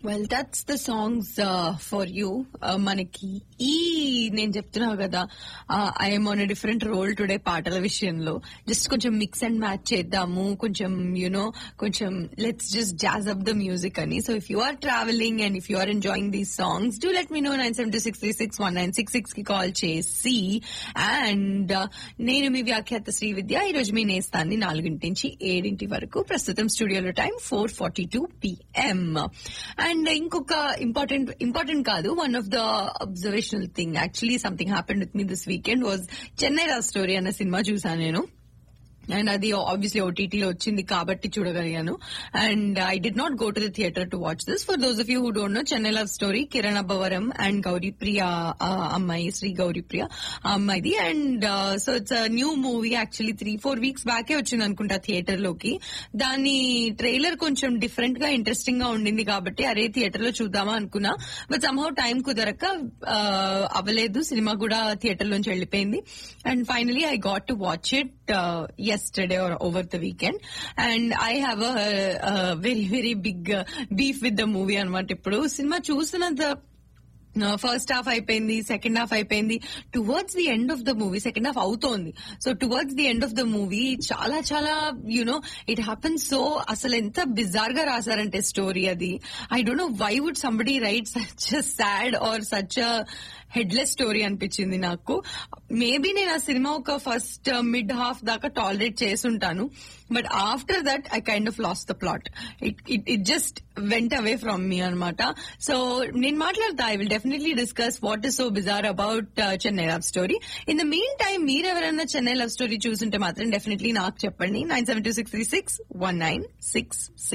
well that's the songs for you మనకి ఈ నేను చెప్తున్నా కదా I'm on different role today పాటల విషయంలో జస్ట్ కొంచెం మిక్స్ అండ్ మ్యాచ్ చేద్దాము కొంచెం యునో కొంచెం let's just jazz up the music అని so if you are travelling and if you are enjoying these songs do let me know nine seven two six three six one nine six six కి call చేసి and నేను మీ వ్యాఖ్యాత శ్రీ విద్య ఈ రోజు మీ నేస్తాన్ని నాలుగింటి నుంచి ఏడింటి వరకు ప్రస్తుతం స్టూడియోలో time four forty two PM and ఇంకొక ఇంపార్టెంట్ ఇంపార్టెంట్ కాదు one of the observational thing actually something happened with me this weekend was Chennai రాజ్ స్టోరీ అన్న సినిమా చూసాను నేను అండ్ అది ఆబ్వియస్లీ ఓటీటీలో వచ్చింది కాబట్టి చూడగలిగాను and I did not go to the theatre to watch this for those of you who don't know Chennai love story Kiran Abbavaram and Gouri Priya అమ్మాయి శ్రీ గౌరీ ప్రియ అమ్మాయిది and so it's new movie actually three four weeks బ్యాకే వచ్చింది అనుకుంటా theatre లోకి దాని trailer కొంచెం different గా interesting గా ఉండింది కాబట్టి అరే థియేటర్ లో చూద్దామా అనుకున్నా బట్ సమ్హౌ టైం కుదరక అవ్వలేదు సినిమా కూడా థియేటర్ లోంచి వెళ్ళిపోయింది and finally I got to watch it yesterday or over the weekend and I have a, a very very big uh, beef with the movie అనమాట ఇప్పుడు సినిమా చూసినంత ఫస్ట్ హాఫ్ అయిపోయింది సెకండ్ హాఫ్ అయిపోయింది towards the end of the movie second half అవుతోంది so towards the end of the movie చాలా చాలా you know it happen so అసలు ఎంత బిజార్ గా రాశారంటే స్టోరీ అది I don't know why would somebody write such sad or such headless story అనిపించింది నాకు మేబీ నేను ఆ సినిమా ఒక ఫస్ట్ మిడ్ హాఫ్ దాకా టాలరేట్ చేసుంటాను but after that I kind of lost the plot it it just went away from me అనమాట so నేను మాట్లాడతా I will definitely discuss what is so bizarre about Chennai love story in the mean time మీరు ఎవరైనా Chennai love story చూసుంటే మాత్రం definitely నాకు చెప్పండి nine seven two six three six one nine six six